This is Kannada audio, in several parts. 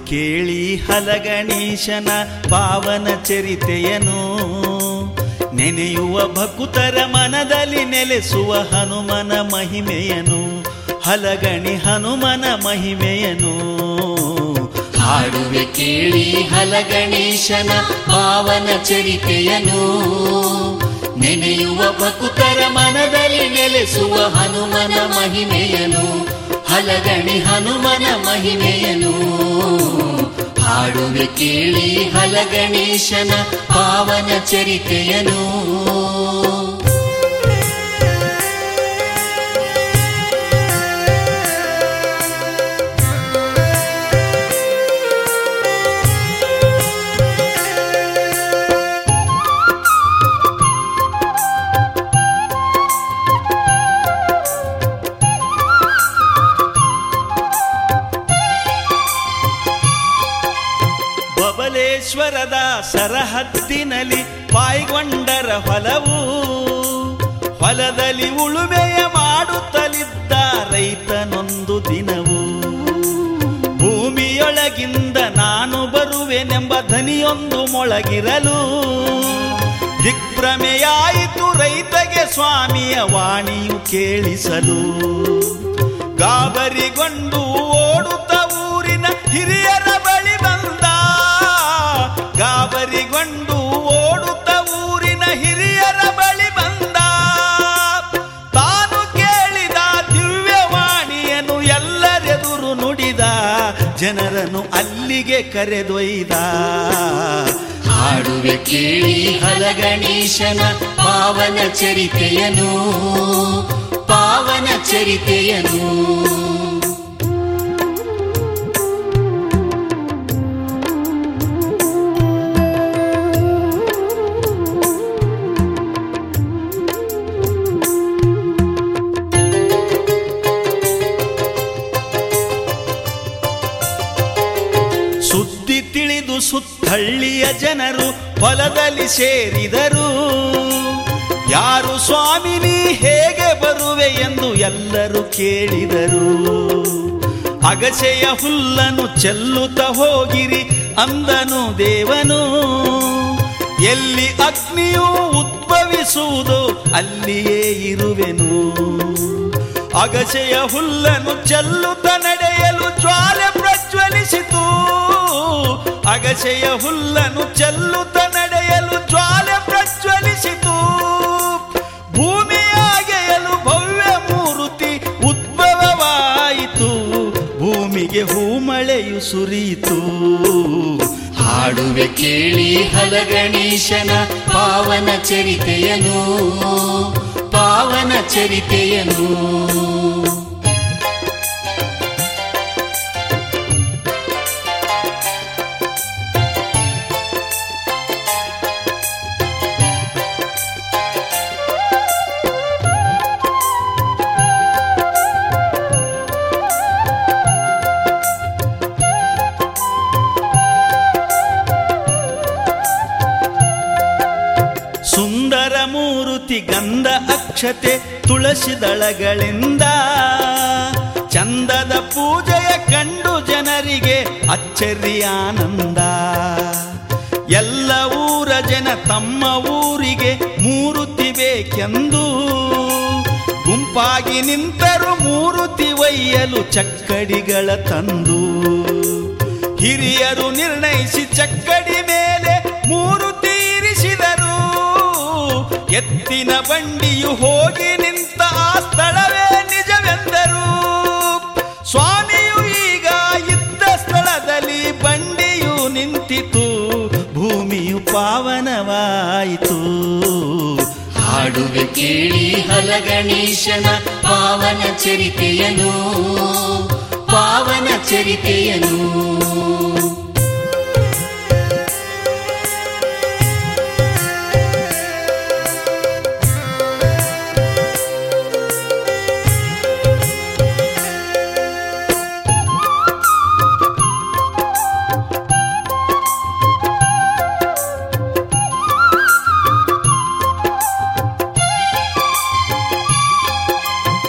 ಕೇಳಿ ಹಲಗಣೇಶನ ಪಾವನ ಚರಿತೆಯನು ನೆನೆಯುವ ಭಕುತರ ಮನದಲ್ಲಿ ನೆಲೆಸುವ ಹನುಮನ ಮಹಿಮೆಯನು ಹಲಗಣಿ ಹನುಮನ ಮಹಿಮೆಯನು ಹಾಡುವೆ ಕೇಳಿ ಹಲಗಣೇಶನ ಪಾವನ ಚರಿತೆಯನು ನೆನೆಯುವ ಭಕುತರ ಮನದಲ್ಲಿ ನೆಲೆಸುವ ಹನುಮನ ಮಹಿಮೆಯನು ಹಲಗಣಿ ಹನುಮನ ಮಹಿಮೆಯನು ಹಾಡುವೆ ಕೇಳಿ ಹಲಗಣೇಶನ ಪಾವನ ಚರಿತೆಯನು ಬಬಲೇಶ್ವರದ ಸರಹದ್ದಿನಲ್ಲಿ ಪಾಯ್ಗೊಂಡರ ಹೊಲವು ಹೊಲದಲ್ಲಿ ಉಳುಮೆಯ ಮಾಡುತ್ತಲಿದ್ದ ರೈತನೊಂದು ದಿನವು ಭೂಮಿಯೊಳಗಿಂದ ನಾನು ಬರುವೆನೆಂಬ ಧನಿಯೊಂದು ಮೊಳಗಿರಲು ದಿಗ್ಭ್ರಮೆಯಾಯಿತು ರೈತಗೆ ಸ್ವಾಮಿಯ ವಾಣಿಯು ಕೇಳಿಸಲು ಗಾಬರಿಗೊಂಡು ಓಡುತ್ತ ಊರಿನ ಹಿರಿಯರ ಬಳಿ ಬಂದ ಗಾಬರಿಗೊಂಡು ಓಡುತ್ತ ಊರಿನ ಹಿರಿಯರ ಬಳಿ ಬಂದ ತಾನು ಕೇಳಿದ ದಿವ್ಯವಾಣಿಯನ್ನು ಎಲ್ಲರೆದುರು ನುಡಿದ ಜನರನ್ನು ಅಲ್ಲಿಗೆ ಕರೆದೊಯ್ದ ಹಾಡುವೆ ಕೇಳಿ ಹಲಗಣೇಶನ ಪಾವನ ಚರಿತೆಯನು ಪಾವನ ಚರಿತೆಯನು ಸುದ್ದಿ ತಿಳಿದು ಸುತ್ತಳ್ಳಿಯ ಜನರು ಹೊಲದಲ್ಲಿ ಸೇರಿದರು ಯಾರು ಸ್ವಾಮಿ ನೀ ಹೇಗೆ ಬರುವೆ ಎಂದು ಎಲ್ಲರೂ ಕೇಳಿದರು ಅಗಸೆಯ ಹುಲ್ಲನ್ನು ಚೆಲ್ಲುತ್ತ ಹೋಗಿರಿ ಅಂದನು ದೇವನು ಎಲ್ಲಿ ಅಗ್ನಿಯು ಉದ್ಭವಿಸುವುದು ಅಲ್ಲಿಯೇ ಇರುವೆನು ಅಗಸೆಯ ಹುಲ್ಲನ್ನು ಚೆಲ್ಲುತ್ತ ನಡೆಯಲು ಜ್ವಾಲೆ ಪ್ರಜ್ವಲಿಸಿತು ಅಗಸೆಯ ಹುಲ್ಲನ್ನು ಚೆಲ್ಲುತ್ತ ನಡೆಯಲು ಜ್ವಾಲೆ ಪ್ರಜ್ವಲಿಸಿತು ಭೂಮಿಯಾಗೆಯಲು ಭವ್ಯ ಮೂರುತಿ ಉದ್ಭವವಾಯಿತು ಭೂಮಿಗೆ ಹೂಮಳೆಯು ಸುರಿಯಿತು ಹಾಡುವೆ ಕೇಳಿ ಹಲಗಣೇಶನ ಪಾವನ ಚರಿತೆಯನು ಪಾವನ ಚರಿತೆಯನು ಸುಂದರ ಮೂರುತಿ ಗಂಧ ಅಕ್ಷತೆ ತುಳಸಿ ದಳಗಳಿಂದ ಚಂದದ ಪೂಜೆಯ ಕಂಡು ಜನರಿಗೆ ಅಚ್ಚರಿಯಾನಂದ ಎಲ್ಲ ಊರ ಜನ ತಮ್ಮ ಊರಿಗೆ ಮೂರುತಿ ಬೇಕೆಂದು ಗುಂಪಾಗಿ ನಿಂತರು ಮೂರುತಿ ಒಯ್ಯಲು ಚಕ್ಕಡಿಗಳ ತಂದು ಹಿರಿಯರು ನಿರ್ಣಯಿಸಿ ಚಕ್ಕಡಿ ಮೇಲೆ ಮೂರು ತೀರಿಸಿದರು ಎತ್ತಿನ ಬಂಡಿಯು ಹೋಗಿ ನಿಂತ ಆ ಸ್ಥಳವೇ ನಿಜವೆಂದರು ಸ್ವಾಮಿಯು ಈಗ ಇದ್ದ ಸ್ಥಳದಲ್ಲಿ ಬಂಡಿಯು ನಿಂತಿತು ಭೂಮಿಯು ಪಾವನವಾಯಿತು ಹಾಡುವೆ ಕೇಳಿ ಹಲಗಣೇಶನ ಪಾವನ ಚರಿತೆಯನು ಪಾವನ ಚರಿತೆಯನು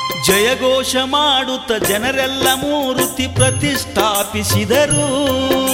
ಜಯಘೋಷ ಮಾಡುತ್ತ ಜನರೆಲ್ಲ ಮೂರುತಿ ಪ್ರತಿಷ್ಠಾಪಿಸಿದರು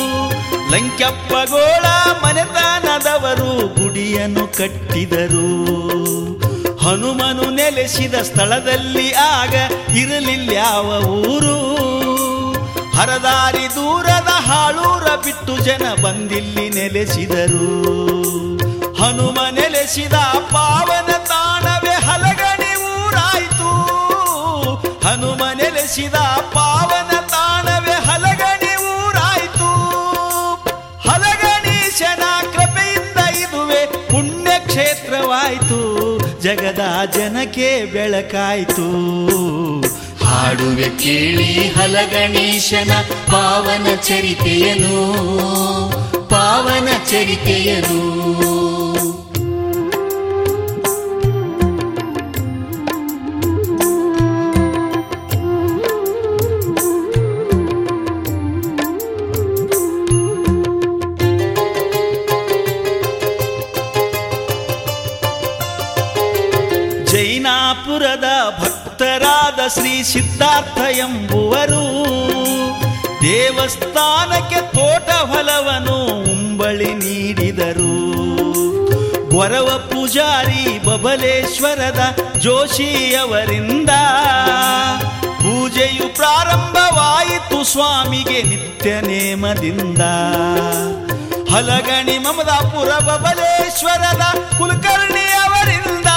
ಲಂಕ್ಯಪ್ಪಗೋಳ ಮನೆತನದವರು ಗುಡಿಯನ್ನು ಕಟ್ಟಿದರು ಹನುಮನು ನೆಲೆಸಿದ ಸ್ಥಳದಲ್ಲಿ ಆಗ ಇರಲಿಲ್ಯಾವ ಊರು ಹರದಾರಿ ದೂರದ ಹಾಳೂರ ಬಿಟ್ಟು ಜನ ಬಂದಿಲ್ಲಿ ನೆಲೆಸಿದರು ಹನುಮ ನೆಲೆಸಿದ ಪಾವನ ತಾಣವೇ ಹಲಗಣಿ ಊರಾಯ್ತು ಹನುಮ ನೆಲೆಸಿದ ಪಾವನ ತಾಣವೇ ಹಲಗಣಿ ಊರಾಯ್ತು ಹಲಗಣೀಶನ ಕೃಪೆಯಿಂದ ಇದುವೆ ಪುಣ್ಯಕ್ಷೇತ್ರವಾಯ್ತು ಜಗದ ಜನಕ್ಕೆ ಬೆಳಕಾಯ್ತು ಹಾಡುವೆ ಕೇಳಿ ಹಲಗಣೇಶನ ಪಾವನ ಚರಿತೆಯನು ಪಾವನ ಚರಿತೆಯನು ಜೈನಾಪುರದ ಭಕ್ತರಾದ ಶ್ರೀ ಸಿದ್ಧಾರ್ಥ ಎಂಬುವರು ದೇವಸ್ಥಾನಕ್ಕೆ ತೋಟ ಫಲವನ್ನು ಉಂಬಳಿ ನೀಡಿದರು ಗೊರವ ಪೂಜಾರಿ ಬಬಲೇಶ್ವರದ ಜೋಶಿಯವರಿಂದ ಪೂಜೆಯು ಪ್ರಾರಂಭವಾಯಿತು ಸ್ವಾಮಿಗೆ ನಿತ್ಯ ನೇಮದಿಂದ ಹಲಗಣಿ ಮಮದಾಪುರ ಬಬಲೇಶ್ವರದ ಕುಲಕರ್ಣಿ ಅವರಿಂದ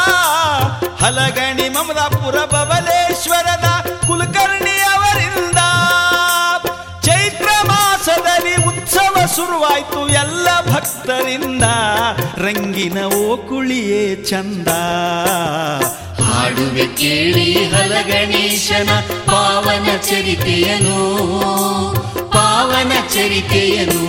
ಹಲಗಣಿ ಮಮದಾಪುರ ಬಬಲೇಶ್ವರದ ಕುಲಕರ್ಣಿ ಅವರಿಂದ ಚೈತ್ರ ಮಾಸದಲ್ಲಿ ಉತ್ಸವ ಶುರುವಾಯ್ತು ಎಲ್ಲ ಭಕ್ತರಿಂದ ರಂಗಿನ ಓಕುಳಿಯೇ ಚಂದ ಹಾಡುವೆ ಕೇಳಿ ಹಲಗಣೇಶನ ಪಾವನ ಚರಿತೆಯನು ಪಾವನ ಚರಿತೆಯನು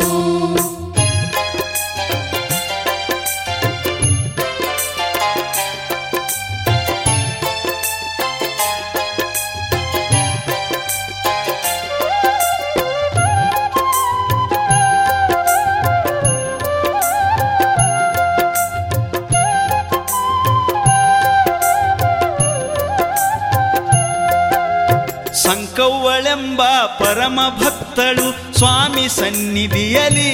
ಸಂಕವ್ವಳೆಂಬ ಪರಮ ಭಕ್ತಳು ಸ್ವಾಮಿ ಸನ್ನಿಧಿಯಲಿ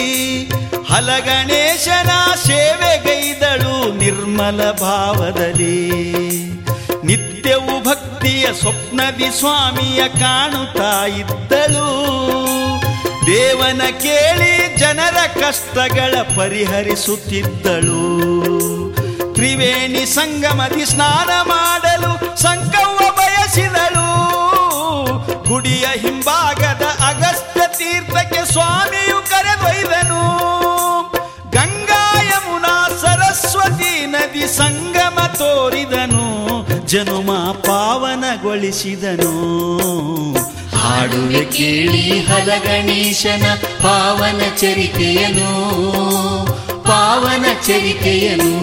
ಹಲಗಣೇಶನ ಸೇವೆಗೈದಳು ನಿರ್ಮಲ ಭಾವದಲ್ಲಿ ನಿತ್ಯವು ಭಕ್ತಿಯ ಸ್ವಪ್ನದಿ ಸ್ವಾಮಿಯ ಕಾಣುತ್ತಾ ಇದ್ದಳು ದೇವನ ಕೇಳಿ ಜನರ ಕಷ್ಟಗಳ ಪರಿಹರಿಸುತ್ತಿದ್ದಳು ತ್ರಿವೇಣಿ ಸಂಗಮದಿ ಸ್ನಾನ ಮಾಡಲು ಸಂಕವ್ವ ಬಯಸಿದಳು ಗುಡಿಯ ಹಿಂಭಾಗದ ಅಗಸ್ತ್ಯ ತೀರ್ಥಕ್ಕೆ ಸ್ವಾಮಿಯು ಕರೆದೊಯ್ದನು ಗಂಗಾ ಯಮುನಾ ಸರಸ್ವತಿ ನದಿ ಸಂಗಮ ತೋರಿದನು ಜನುಮ ಪಾವನಗೊಳಿಸಿದನು ಹಾಡುವೆ ಕೇಳಿ ಹಲಗಣೇಶನ ಪಾವನ ಚರಿತೆಯನು ಪಾವನ ಚರಿತೆಯನು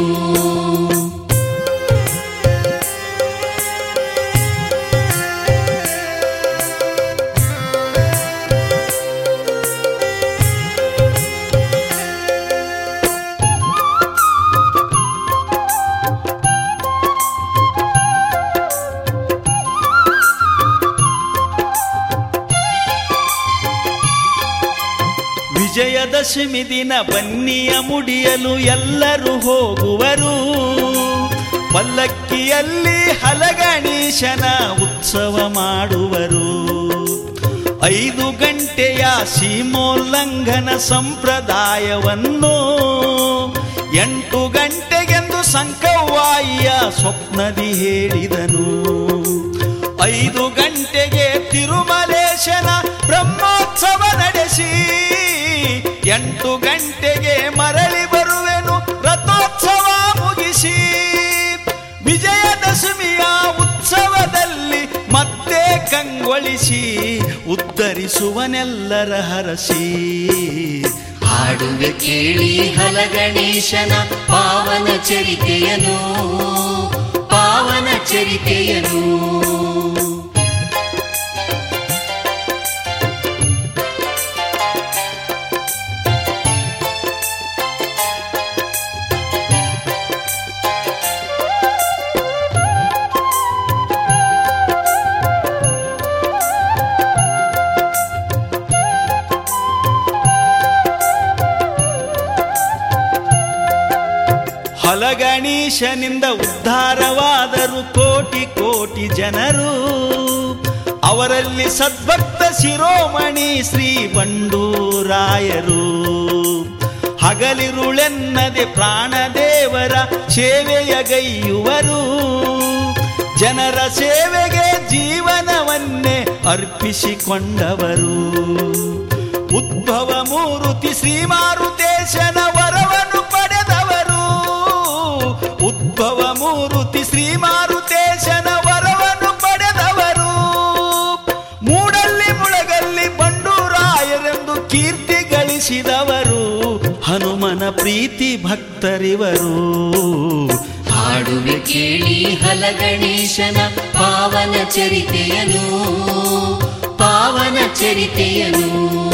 ವಿಜಯದಶಮಿ ದಿನ ಬನ್ನಿಯ ಮುಡಿಯಲು ಎಲ್ಲರೂ ಹೋಗುವರು ಪಲ್ಲಕ್ಕಿಯಲ್ಲಿ ಹಲಗಣೇಶನ ಉತ್ಸವ ಮಾಡುವರು ಐದು ಗಂಟೆಯ ಸೀಮೋಲ್ಲಂಘನ ಸಂಪ್ರದಾಯವನ್ನು ಎಂಟು ಗಂಟೆಗೆಂದು ಸಂಕವ್ವಾಯಿಯ ಸ್ವಪ್ನದಿ ಹೇಳಿದನು ಐದು ಗಂಟೆಗೆ ತಿರುಮಲೇಶನ ಬ್ರಹ್ಮೋತ್ಸವ ನಡೆಸಿ ಎಂಟು ಗಂಟೆಗೆ ಮರಳಿ ಬರುವೆನು ರಥೋತ್ಸವ ಮುಗಿಸಿ ವಿಜಯದಶಮಿಯ ಉತ್ಸವದಲ್ಲಿ ಮತ್ತೆ ಕಂಗೊಳಿಸಿ ಉದ್ಧರಿಸುವನೆಲ್ಲರ ಹರಸಿ ಹಾಡುವೆ ಕೇಳಿ ಹಲಗಣೇಶನ ಪಾವನ ಚರಿತೆಯನು ಪಾವನ ಚರಿತೆಯನು ಹಲಗಣೀಶನಿಂದ ಉದ್ಧಾರವಾದರು ಕೋಟಿ ಕೋಟಿ ಜನರು ಅವರಲ್ಲಿ ಸದ್ಭಕ್ತ ಶಿರೋಮಣಿ ಶ್ರೀ ಬಂಡೂರಾಯರು ಹಗಲಿರುಳೆನ್ನದೆ ಪ್ರಾಣದೇವರ ಸೇವೆಯಗೈಯುವರು ಜನರ ಸೇವೆಗೆ ಜೀವನವನ್ನೇ ಅರ್ಪಿಸಿಕೊಂಡವರು ಉದ್ಭವ ಮೂರುತಿ ಶ್ರೀಮಾರುತೇಶನ ವರವನ್ನು ಪಡೆದವರು ಉದ್ಭವ ಮೂರುತಿ ಶ್ರೀಮಾರುತೇಶನ ವರವನ್ನು ಪಡೆದವರು ಮೂಡಲ್ಲಿ ಮುಳಗಲ್ಲಿ ಬಂಡೂರಾಯರೆಂದು ಕೀರ್ತಿ ಗಳಿಸಿದವರು ಹನುಮನ ಪ್ರೀತಿ ಭಕ್ತರಿವರು ಹಾಡುವೆ ಕೇಳಿ ಹಲಗಣೇಶನ ಪಾವನ ಚರಿತೆಯನು ಪಾವನ ಚರಿತೆಯನು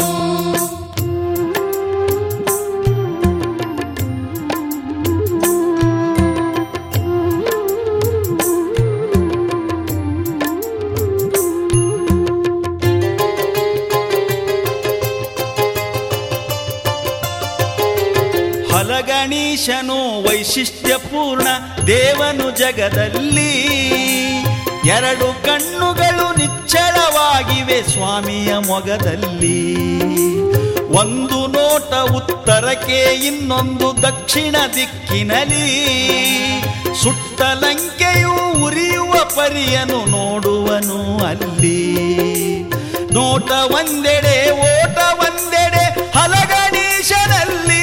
ಹಲಗಣೀಶನು ವೈಶಿಷ್ಟ್ಯಪೂರ್ಣ ದೇವನು ಜಗದಲ್ಲಿ ಎರಡು ಕಣ್ಣುಗಳು ನಿಚ್ಚಳವಾಗಿವೆ ಸ್ವಾಮಿಯ ಮೊಗದಲ್ಲಿ ಒಂದು ನೋಟ ಉತ್ತರಕ್ಕೆ ಇನ್ನೊಂದು ದಕ್ಷಿಣ ದಿಕ್ಕಿನಲಿ ಸುಟ್ಟ ಲಂಕೆಯು ಉರಿಯುವ ಪರಿಯನು ನೋಡುವನು ಅಲ್ಲಿ ನೋಟ ಒಂದೆಡೆ ಓಟ ಒಂದೆಡೆ ಹಲಗಣೀಶನಲ್ಲಿ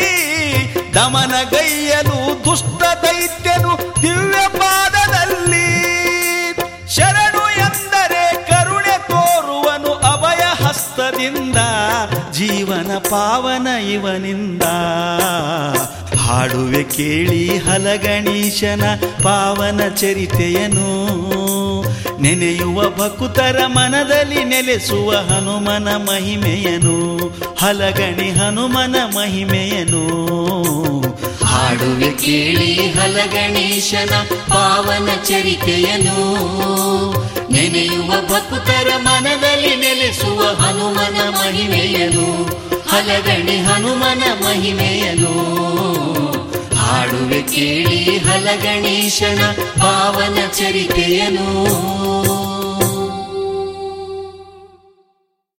ದಮನಗೈಯಲು ದುಷ್ಟ ದೈತ್ಯನು ದಿವ್ಯ ಪಾದದಲ್ಲಿ ಶರಣು ಎಂದರೆ ಕರುಣೆ ತೋರುವನು ಅಭಯ ಹಸ್ತದಿಂದ ಜೀವನ ಪಾವನ ಇವನಿಂದ ಹಾಡುವೆ ಕೇಳಿ ಹಲಗಣೀಶನ ಪಾವನ ಚರಿತೆಯನು ನೆನೆಯುವ ಭಕುತರ ಮನದಲ್ಲಿ ನೆಲೆಸುವ ಹನುಮನ ಮಹಿಮೆಯನು ಹಲಗಣಿ ಹನುಮನ ಮಹಿಮೆಯನು ಹಾಡುವೆ ಕೇಳಿ ಹಲಗಣೇಶನ ಪಾವನ ಚರಿತೆಯನು ನೆನೆಯುವ ಭಕ್ತರ ಮನದಲ್ಲಿ ನೆಲೆಸುವ ಹನುಮನ ಮಹಿಮೆಯನು ಹಲಗಣಿ ಹನುಮನ ಮಹಿಮೆಯನು ಹಾಡುವೆ ಕೇಳಿ ಹಲಗಣೇಶನ ಪಾವನ ಚರಿತೆಯನು